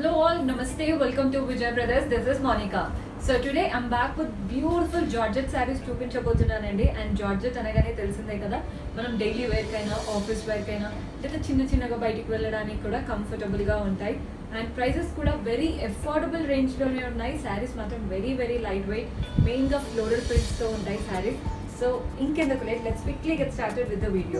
Hello all, Namaste, welcome to Vijay Brothers. This is Monica. So today I'm back with beautiful Georgette sarees చూపించబోతున్నానండి and georgette అనగానే తెలిసిందే కదా మనం daily వేర్కైనా office వేర్కైనా లేదా చిన్న చిన్నగా బయటికి వెళ్ళడానికి కూడా కంఫర్టబుల్గా ఉంటాయి అండ్ ప్రైసెస్ కూడా వెరీ అఫోర్డబుల్ రేంజ్లోనే ఉన్నాయి శారీస్ మాత్రం వెరీ వెరీ లైట్ వెయిట్ మెయిన్గా ఫ్లోరల్ ప్రింట్స్తో ఉంటాయి శారీస్ సో ఇంకెందుకు late let's quickly get started with the video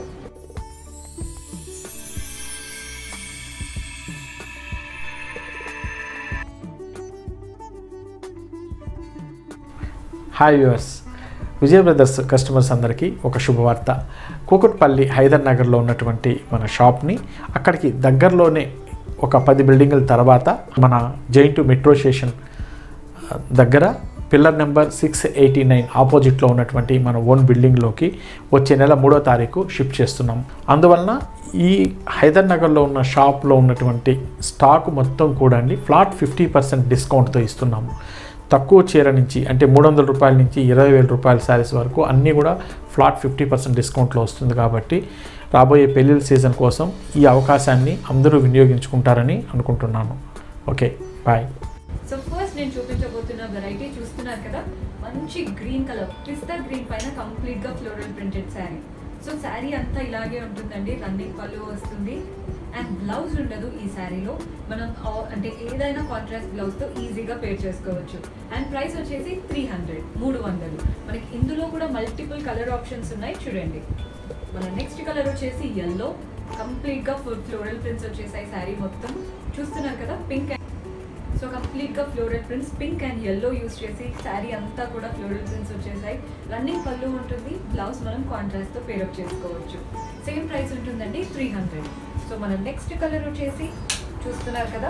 hi viewers Vijaya Brothers customers అందరికీ ఒక శుభవార్త కూకట్పల్లి హైదర్ నగర్లో ఉన్నటువంటి మన షాప్ని అక్కడికి దగ్గరలోనే ఒక పది బిల్డింగుల తర్వాత మన జైంటు మెట్రో స్టేషన్ ఆ, దగ్గర pillar number six eighty nine ఆపోజిట్లో ఉన్నటువంటి మన ఓన్ బిల్డింగ్లోకి వచ్చే నెల మూడో తారీఖు షిఫ్ట్ చేస్తున్నాం అందువలన ఈ హైదర్ నగర్లో ఉన్న షాప్లో ఉన్నటువంటి స్టాక్ మొత్తం కూడా అండి ఫ్లాట్ ఫిఫ్టీ పర్సెంట్ డిస్కౌంట్తో ఇస్తున్నాము తక్కువ చీర నుంచి అంటే మూడు వందల రూపాయల నుంచి ఇరవై వేల రూపాయల శారీస్ వరకు అన్నీ కూడా ఫ్లాట్ ఫిఫ్టీ పర్సెంట్ డిస్కౌంట్లో వస్తుంది కాబట్టి రాబోయే పెళ్ళిళ్ళ సీజన్ కోసం ఈ అవకాశాన్ని అందరూ వినియోగించుకుంటారని అనుకుంటున్నాను ఓకే బాయ్ సో ఫస్ట్ నేను చూపించబోతున్న వెరైటీ చూస్తున్నారు కదా మంచి గ్రీన్ కలర్ పిస్తా గ్రీన్ పైన కంప్లీట్ గా floral printed sari so sari అంతా ఇలాగే ఉంటుందండి రన్నింగ్ పళ్ళు వస్తుంది అండ్ బ్లౌజ్ ఉండదు ఈ శారీలో మనం ఆ- అంటే ఏదైనా కాంట్రాస్ట్ బ్లౌజ్ తో ఈజీగా పేర్ చేసుకోవచ్చు అండ్ ప్రైస్ వచ్చేసి త్రీ హండ్రెడ్ మూడు వందలు మనకి ఇందులో కూడా మల్టిపుల్ కలర్ ఆప్షన్స్ ఉన్నాయి చూడండి మన నెక్స్ట్ కలర్ వచ్చేసి ఎల్లో కంప్లీట్ గా ఫుల్ ఫ్లోరల్ ప్రింట్స్ వచ్చేసాయి శారీ మొత్తం చూస్తున్నారు కదా పింక్ సో కంప్లీట్ గా floral prints pink and yellow use చేసి శారీ అంతా కూడా ఫ్లోరల్ ప్రింట్స్ వచ్చేసాయి రన్నింగ్ పళ్ళు ఉంటుంది బ్లౌజ్ మనం కాంట్రాస్ట్ తో పేరప్ చేసుకోవచ్చు సేమ్ ప్రైస్ ఉంటుందండి త్రీ హండ్రెడ్ సో మన నెక్స్ట్ కలర్ వచ్చేసి చూస్తున్నారు కదా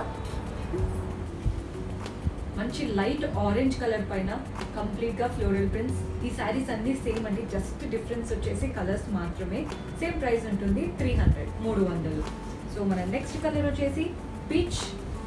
మంచి లైట్ ఆరెంజ్ కలర్ పైన కంప్లీట్ గా ఫ్లోరల్ ప్రింట్స్ ఈ శారీస్ అన్ని సేమ్ అండి జస్ట్ డిఫరెన్స్ వచ్చేసి కలర్స్ మాత్రమే సేమ్ ప్రైస్ ఉంటుంది త్రీ హండ్రెడ్ మూడు వందలు సో మన నెక్స్ట్ కలర్ వచ్చేసి పీచ్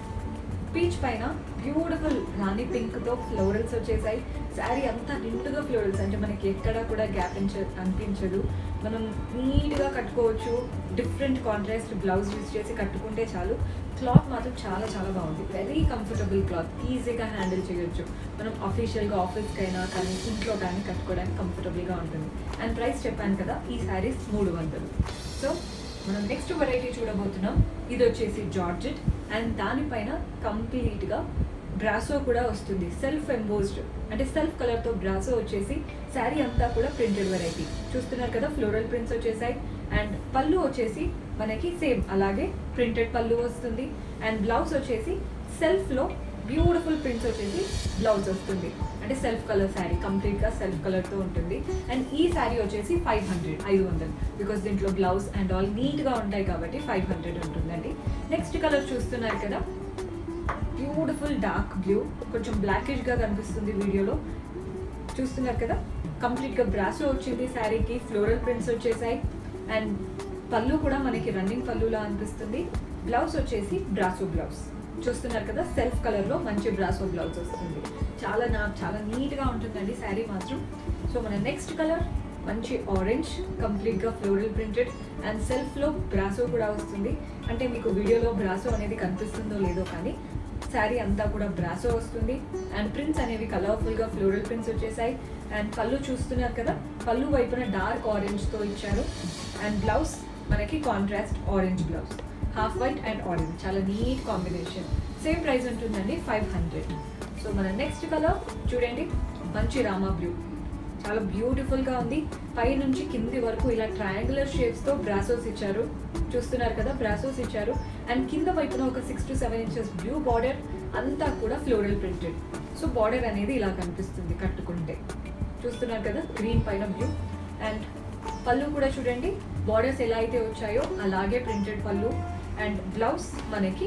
పీచ్ పైన బ్యూటిఫుల్ రాణి పింక్ తో ఫ్లోరల్స్ వచ్చేసాయి శారీ అంతా నిండుగా ఫ్లోరల్స్ అంటే మనకి ఎక్కడ కూడా గ్యాప్ అనిపించదు మనం నీట్గా కట్టుకోవచ్చు డిఫరెంట్ కాంట్రాస్ట్ బ్లౌజ్ యూస్ చేసి కట్టుకుంటే చాలు క్లాత్ మాత్రం చాలా చాలా బాగుంది వెరీ కంఫర్టబుల్ క్లాత్ ఈజీగా హ్యాండిల్ చేయొచ్చు మనం అఫీషియల్గా ఆఫీస్కి అయినా కానీ ఇంట్లో కానీ కట్టుకోవడానికి కంఫర్టబుల్గా ఉంటుంది అండ్ ప్రైస్ చెప్పాను కదా ఈ శారీస్ మూడు వందలు సో మనం నెక్స్ట్ వెరైటీ చూడబోతున్నాం ఇది వచ్చేసి జార్జెట్ అండ్ దానిపైన కంప్లీట్గా బ్రాసో కూడా వస్తుంది సెల్ఫ్ ఎంబోస్డ్ అంటే సెల్ఫ్ కలర్తో బ్రాసో వచ్చేసి శారీ అంతా కూడా ప్రింటెడ్ వెరైటీ చూస్తున్నారు కదా ఫ్లోరల్ ప్రింట్స్ వచ్చేసాయి అండ్ పళ్ళు వచ్చేసి మనకి సేమ్ అలాగే ప్రింటెడ్ పళ్ళు వస్తుంది అండ్ బ్లౌజ్ వచ్చేసి సెల్ఫ్లో బ్యూటిఫుల్ ప్రింట్స్ వచ్చేసి బ్లౌజ్ వస్తుంది అంటే సెల్ఫ్ కలర్ శారీ కంప్లీట్గా సెల్ఫ్ కలర్తో ఉంటుంది అండ్ ఈ శారీ వచ్చేసి ఫైవ్ హండ్రెడ్ ఐదు వందలు బికాస్ దీంట్లో బ్లౌజ్ అండ్ ఆల్ నీట్గా ఉంటాయి కాబట్టి ఫైవ్ హండ్రెడ్ ఉంటుందండి నెక్స్ట్ కలర్ చూస్తున్నారు కదా బ్యూటిఫుల్ డార్క్ బ్లూ కొంచెం బ్లాకిష్గా కనిపిస్తుంది వీడియోలో చూస్తున్నారు కదా కంప్లీట్గా బ్రాసో వచ్చింది శారీకి ఫ్లోరల్ ప్రింట్స్ వచ్చేసాయి అండ్ పళ్ళు కూడా మనకి రన్నింగ్ పళ్ళులా అనిపిస్తుంది బ్లౌజ్ వచ్చేసి బ్రాసో బ్లౌజ్ చూస్తున్నారు కదా సెల్ఫ్ కలర్లో మంచి బ్రాసో బ్లౌజ్ వస్తుంది చాలా నా చాలా నీట్గా ఉంటుందండి శారీ మాత్రం సో మన నెక్స్ట్ కలర్ మంచి ఆరెంజ్ కంప్లీట్గా ఫ్లోరల్ ప్రింటెడ్ అండ్ సెల్ఫ్లో బ్రాసో కూడా వస్తుంది అంటే మీకు వీడియోలో బ్రాసో అనేది కనిపిస్తుందో లేదో కానీ శారీ అంతా కూడా బ్రాసో వస్తుంది అండ్ ప్రింట్స్ అనేవి కలర్ఫుల్గా ఫ్లోరల్ ప్రింట్స్ వచ్చేసాయి అండ్ పళ్ళు చూస్తున్నారు కదా పళ్ళు వైపున డార్క్ ఆరెంజ్తో ఇచ్చారు అండ్ బ్లౌజ్ మనకి contrast orange blouse half white and orange చాలా నీట్ కాంబినేషన్ సేమ్ ప్రైస్ ఉంటుందండి ఫైవ్ హండ్రెడ్ సో మన నెక్స్ట్ కలర్ చూడండి మంచి రామా బ్లూ చాలా బ్యూటిఫుల్గా ఉంది పై నుంచి కింది వరకు ఇలా ట్రయాంగులర్ షేప్స్తో బ్రాసోస్ ఇచ్చారు చూస్తున్నారు కదా బ్రాసోస్ ఇచ్చారు అండ్ కింద వైపున ఒక six to seven inches blue border అంతా కూడా ఫ్లోరల్ ప్రింటెడ్ సో బార్డర్ అనేది ఇలా కనిపిస్తుంది కట్టుకుంటే చూస్తున్నారు కదా గ్రీన్ పైన బ్లూ అండ్ పళ్ళు కూడా చూడండి బార్డర్స్ ఎలా అయితే వచ్చాయో అలాగే ప్రింటెడ్ పళ్ళు అండ్ బ్లౌజ్ మనకి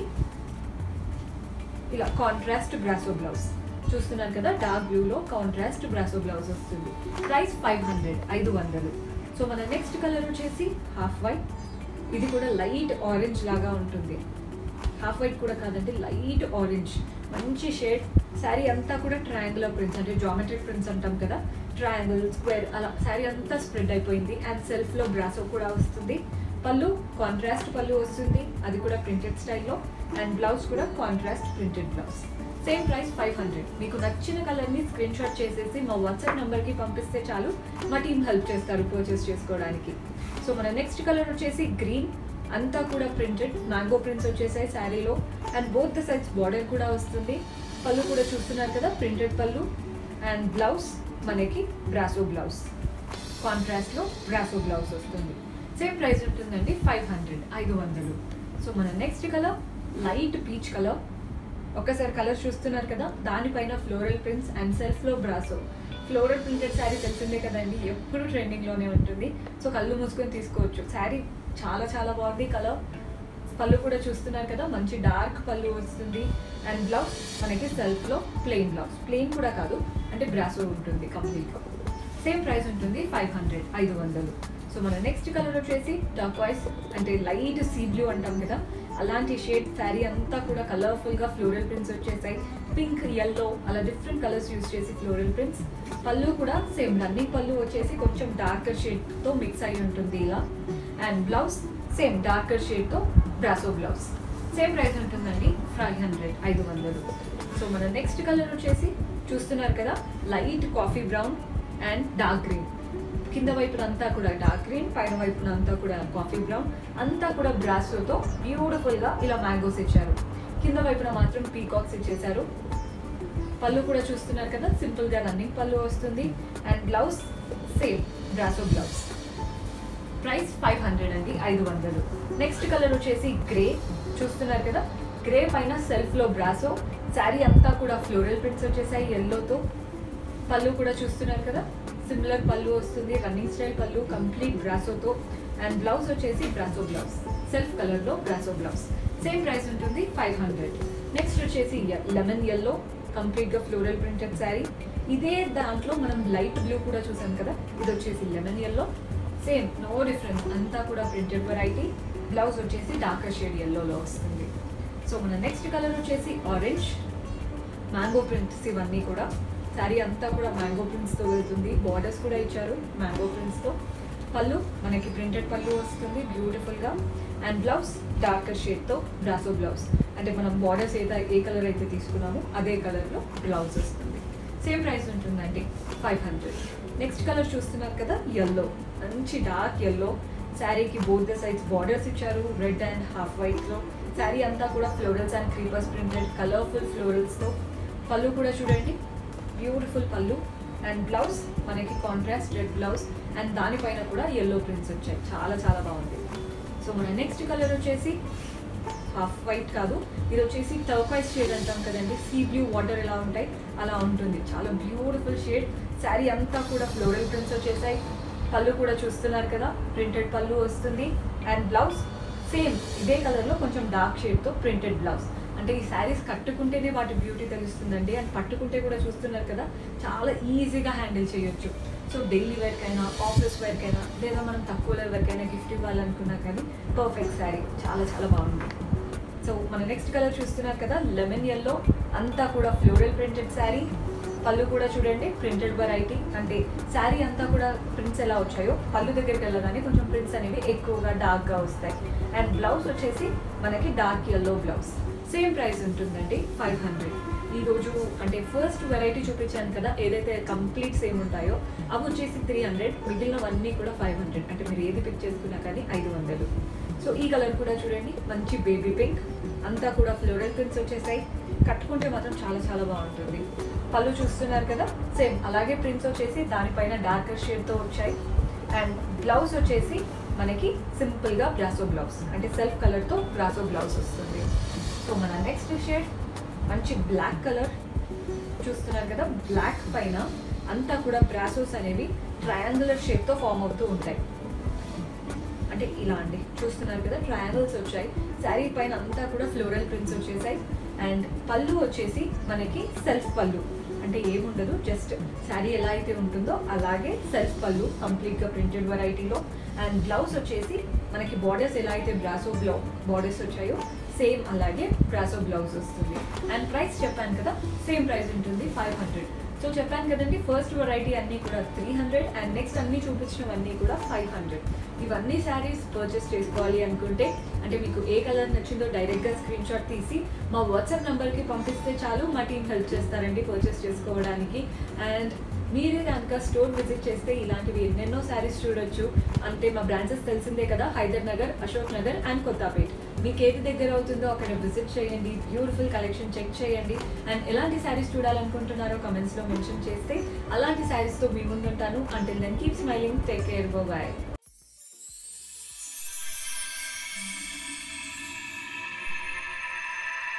ఇలా కాంట్రాస్ట్ బ్రాసో బ్లౌజ్ చూస్తున్నారు కదా డార్క్ బ్లూలో కాంట్రాస్ట్ బ్రాసో బ్లౌజ్ వస్తుంది ప్రైస్ ఫైవ్ హండ్రెడ్ ఐదు వందలు సో మన నెక్స్ట్ కలర్ వచ్చేసి హాఫ్ వైట్ ఇది కూడా లైట్ ఆరెంజ్ లాగా ఉంటుంది హాఫ్ వైట్ కూడా కాదండి లైట్ ఆరెంజ్ మంచి షేడ్ శారీ అంతా కూడా ట్రయాంగులర్ ప్రింట్స్ అంటే జామెట్రిక్ ప్రింట్స్ అంటాం కదా ట్రయాంగిల్ స్క్వేర్ అలా శారీ అంతా స్ప్రెడ్ అయిపోయింది అండ్ సెల్ఫ్లో బ్రాసో కూడా వస్తుంది పళ్ళు కాంట్రాస్ట్ పళ్ళు వస్తుంది అది కూడా ప్రింటెడ్ స్టైల్లో అండ్ బ్లౌజ్ కూడా contrast printed blouse same price five hundred మీకు నచ్చిన కలర్ని స్క్రీన్ షాట్ చేసేసి మా వాట్సాప్ నెంబర్కి పంపిస్తే చాలు మా టీం హెల్ప్ చేస్తారు పర్చేస్ చేసుకోవడానికి సో మన నెక్స్ట్ కలర్ వచ్చేసి గ్రీన్ అంతా కూడా ప్రింటెడ్ మ్యాంగో ప్రింట్స్ వచ్చేసాయి శారీలో and both the sides border కూడా వస్తుంది పళ్ళు కూడా చూస్తున్నారు కదా ప్రింటెడ్ పళ్ళు అండ్ బ్లౌజ్ మనకి బ్రాసో బ్లౌజ్ కాంట్రాస్ట్లో బ్రాసో బ్లౌజ్ వస్తుంది సేమ్ ప్రైస్ ఉంటుందండి ఫైవ్ హండ్రెడ్ ఐదు వందలు సో మన next colour light peach colour ఒక్కసారి కలర్ చూస్తున్నారు కదా దానిపైన ఫ్లోరల్ ప్రింట్స్ అండ్ సెల్ఫ్లో బ్రాసో ఫ్లోరల్ ప్రింటెడ్ శారీ తెలిసిందే కదండి ఎప్పుడు ట్రెండింగ్లోనే ఉంటుంది సో కళ్ళు మూసుకొని తీసుకోవచ్చు శారీ చాలా చాలా బాగుంది కలర్ పళ్ళు కూడా చూస్తున్నారు కదా మంచి డార్క్ పళ్ళు వస్తుంది అండ్ బ్లౌజ్ మనకి సెల్ఫ్లో ప్లెయిన్ బ్లౌజ్ ప్లెయిన్ కూడా కాదు అంటే బ్రాసో ఉంటుంది కంప్లీట్గా సేమ్ ప్రైస్ ఉంటుంది ఫైవ్ హండ్రెడ్ ఐదు వందలు సో మన నెక్స్ట్ కలర్ వచ్చేసి టర్కాయిస్ అంటే లైట్ సీ బ్లూ అంటాం కదా అలాంటి షేడ్ శారీ అంతా కూడా కలర్ఫుల్గా ఫ్లోరల్ ప్రింట్స్ వచ్చేసాయి పింక్ ఎల్లో అలా డిఫరెంట్ కలర్స్ యూస్ చేసి ఫ్లోరల్ ప్రింట్స్ పళ్ళు కూడా సేమ్ రన్నింగ్ పళ్ళు వచ్చేసి కొంచెం డార్కర్ షేడ్తో మిక్స్ అయి ఉంటుంది ఇలా అండ్ బ్లౌజ్ సేమ్ డార్కర్ షేడ్తో బ్రాసో బ్లౌజ్ సేమ్ ప్రైస్ ఉంటుందండి ఫైవ్ హండ్రెడ్ ఐదు వందలు సో మన నెక్స్ట్ కలర్ వచ్చేసి చూస్తున్నారు కదా light coffee brown and dark green కింద వైపున అంతా కూడా డార్క్ గ్రీన్ పైన వైపున అంతా కూడా కాఫీ బ్రౌన్ అంతా కూడా బ్రాసోతో బ్యూటిఫుల్గా ఇలా మ్యాంగోస్ ఇచ్చారు కింద వైపున మాత్రం పీకాక్స్ ఇచ్చేసారు పళ్ళు కూడా చూస్తున్నారు కదా సింపుల్గా రన్నింగ్ పళ్ళు వస్తుంది and blouse same brasso blouse price five hundred అండి ఐదు వందలు నెక్స్ట్ కలర్ వచ్చేసి గ్రే చూస్తున్నారు కదా గ్రే పైన సెల్ఫ్లో బ్రాసో శారీ అంతా కూడా ఫ్లోరల్ ప్రింట్స్ వచ్చేసాయి ఎల్లోతో పళ్ళు కూడా చూస్తున్నారు కదా సిమిలర్ పళ్ళు వస్తుంది రన్నింగ్ స్టైల్ పళ్ళు కంప్లీట్ బ్రాసోతో అండ్ బ్లౌజ్ వచ్చేసి బ్రాసో బ్లౌజ్ సెల్ఫ్ కలర్లో బ్రాసో బ్లౌజ్ సేమ్ ప్రైస్ ఉంటుంది ఫైవ్ హండ్రెడ్ నెక్స్ట్ వచ్చేసి లెమన్ ఎల్లో కంప్లీట్గా ఫ్లోరల్ ప్రింటెడ్ శారీ ఇదే దాంట్లో మనం లైట్ బ్లూ కూడా చూసాం కదా ఇది వచ్చేసి lemon yellow same no difference అంతా కూడా ప్రింటెడ్ వెరైటీ బ్లౌజ్ వచ్చేసి డార్కర్ షేడ్ ఎల్లోలో వస్తుంది సో మన నెక్స్ట్ కలర్ వచ్చేసి ఆరెంజ్ మ్యాంగో ప్రింట్స్ ఇవన్నీ కూడా శారీ అంతా కూడా మ్యాంగో ప్రింట్స్తో వెళ్తుంది బార్డర్స్ కూడా ఇచ్చారు మ్యాంగో ప్రింట్స్తో పళ్ళు మనకి ప్రింటెడ్ పళ్ళు వస్తుంది బ్యూటిఫుల్గా అండ్ బ్లౌజ్ డార్కర్ షేడ్తో బ్రాసో బ్లౌజ్ అంటే మనం బార్డర్స్ ఏదైతే ఏ కలర్ అయితే తీసుకున్నామో అదే కలర్లో బ్లౌజ్ వస్తుంది సేమ్ ప్రైస్ ఉంటుందండి ఫైవ్ హండ్రెడ్ నెక్స్ట్ కలర్ చూస్తున్నారు కదా ఎల్లో మంచి డార్క్ ఎల్లో శారీకి బోత్ ద సైడ్స్ బార్డర్స్ ఇచ్చారు రెడ్ అండ్ హాఫ్ వైట్లో శారీ అంతా కూడా florals and creepers printed colourful ఫ్లోరల్స్తో పళ్ళు కూడా చూడండి బ్యూటిఫుల్ పళ్ళు అండ్ బ్లౌజ్ మనకి కాంట్రాస్ట్ రెడ్ బ్లౌజ్ అండ్ దానిపైన కూడా ఎల్లో ప్రింట్స్ వచ్చాయి చాలా చాలా బాగుంది సో మన నెక్స్ట్ కలర్ వచ్చేసి హాఫ్ వైట్ కాదు ఇది వచ్చేసి టర్కాయిస్ షేడ్ అంటాం కదండి సీ బ్లూ వాటర్ ఎలా ఉంటాయి అలా ఉంటుంది చాలా బ్యూటిఫుల్ షేడ్ శారీ అంతా కూడా ఫ్లోరల్ ప్రింట్స్ వచ్చేసాయి పళ్ళు కూడా చూస్తున్నారు కదా ప్రింటెడ్ పళ్ళు వస్తుంది అండ్ బ్లౌజ్ సేమ్ ఇదే కలర్లో కొంచెం డార్క్ షేడ్తో ప్రింటెడ్ బ్లౌజ్ అంటే ఈ శారీస్ కట్టుకుంటేనే వాటి బ్యూటీ తెలుస్తుందండి అండ్ పట్టుకుంటే కూడా చూస్తున్నారు కదా చాలా ఈజీగా హ్యాండిల్ చేయొచ్చు సో డైలీ వేర్కైనా ఆఫీస్ వేర్కైనా లేదా మనం తక్కువ వరకైనా గిఫ్ట్ ఇవ్వాలనుకున్నా కానీ పర్ఫెక్ట్ శారీ చాలా చాలా బాగుంది సో మన నెక్స్ట్ కలర్ చూస్తున్నారు కదా లెమన్ ఎల్లో అంతా కూడా ఫ్లోరల్ ప్రింటెడ్ శారీ పళ్ళు కూడా చూడండి ప్రింటెడ్ వెరైటీ అంటే శారీ అంతా కూడా ప్రింట్స్ ఎలా వచ్చాయో పళ్ళు దగ్గరికి వెళ్ళగానే కొంచెం ప్రింట్స్ అనేవి ఎక్కువగా డార్క్గా వస్తాయి అండ్ బ్లౌజ్ వచ్చేసి మనకి dark yellow blouse same price ఉంటుందండి ఫైవ్ హండ్రెడ్ ఈరోజు అంటే ఫస్ట్ వెరైటీ చూపించాను కదా ఏదైతే కంప్లీట్ సేమ్ ఉంటాయో అవి వచ్చేసి త్రీ హండ్రెడ్ మిగిలినవన్నీ కూడా ఫైవ్ హండ్రెడ్ అంటే మీరు ఏది పిక్ చేసుకున్నా కానీ ఐదు వందలు సో ఈ కలర్ కూడా చూడండి మంచి బేబీ పింక్ అంతా కూడా ఫ్లోరల్ ప్రింట్స్ వచ్చేసాయి కట్టుకుంటే మాత్రం చాలా చాలా బాగుంటుంది పళ్ళు చూస్తున్నారు కదా సేమ్ అలాగే ప్రింట్స్ వచ్చేసి దానిపైన డార్కర్ షేడ్తో వచ్చాయి అండ్ బ్లౌజ్ వచ్చేసి మనకి సింపుల్గా బ్రాసో బ్లౌజ్ అంటే సెల్ఫ్ కలర్తో బ్రాసో బ్లౌజ్ వస్తుంది సో మన నెక్స్ట్ షేడ్ మంచి బ్లాక్ కలర్ చూస్తున్నారు కదా బ్లాక్ పైన అంతా కూడా బ్రాసోస్ అనేవి ట్రయాంగులర్ షేప్తో ఫామ్ అవుతూ ఉంటాయి అంటే ఇలా అండి చూస్తున్నారు కదా ట్రయాంగిల్స్ వచ్చాయి శారీ పైన అంతా కూడా ఫ్లోరల్ ప్రింట్స్ వచ్చేసాయి అండ్ పళ్ళు వచ్చేసి మనకి సెల్ఫ్ పళ్ళు అంటే ఏముండదు జస్ట్ శారీ ఎలా అయితే ఉంటుందో అలాగే సెల్ఫ్ పళ్ళు కంప్లీట్గా ప్రింటెడ్ వెరైటీలో అండ్ బ్లౌజ్ వచ్చేసి మనకి బార్డర్స్ ఎలా అయితే బ్రాసో బ్లౌ బార్డర్స్ వచ్చాయో సేమ్ అలాగే బ్రాసో బ్లౌజ్ వస్తుంది అండ్ ప్రైస్ చెప్పాను కదా సేమ్ ప్రైస్ ఉంటుంది ఫైవ్ హండ్రెడ్ సో చెప్పాను కదండి ఫస్ట్ వెరైటీ అన్నీ కూడా త్రీ హండ్రెడ్ అండ్ నెక్స్ట్ అన్నీ చూపించినవన్నీ కూడా ఫైవ్ హండ్రెడ్ ఇవన్నీ శారీస్ పర్చేస్ చేసుకోవాలి అనుకుంటే అంటే మీకు ఏ కలర్ నచ్చిందో డైరెక్ట్గా స్క్రీన్ షాట్ తీసి మా వాట్సాప్ నెంబర్కి పంపిస్తే చాలు మా టీం హెల్ప్ చేస్తారండి పర్చేస్ చేసుకోవడానికి అండ్ మీరే కనుక స్టోర్ విజిట్ చేస్తే ఇలాంటివి ఎన్నెన్నో శారీస్ చూడొచ్చు అంటే మా బ్రాంచెస్ తెలిసిందే కదా హైదర్ నగర్ అశోక్ నగర్ అండ్ కొత్తపేట్ మీకు ఏది దగ్గర అవుతుందో అక్కడ విజిట్ చేయండి బ్యూటిఫుల్ కలెక్షన్ చెక్ చేయండి అండ్ ఎలాంటి శారీస్ చూడాలనుకుంటున్నారో కమెంట్స్లో మెన్షన్ చేస్తే అలాంటి శారీస్తో మీ ముందుంటాను until then keep smiling take care bye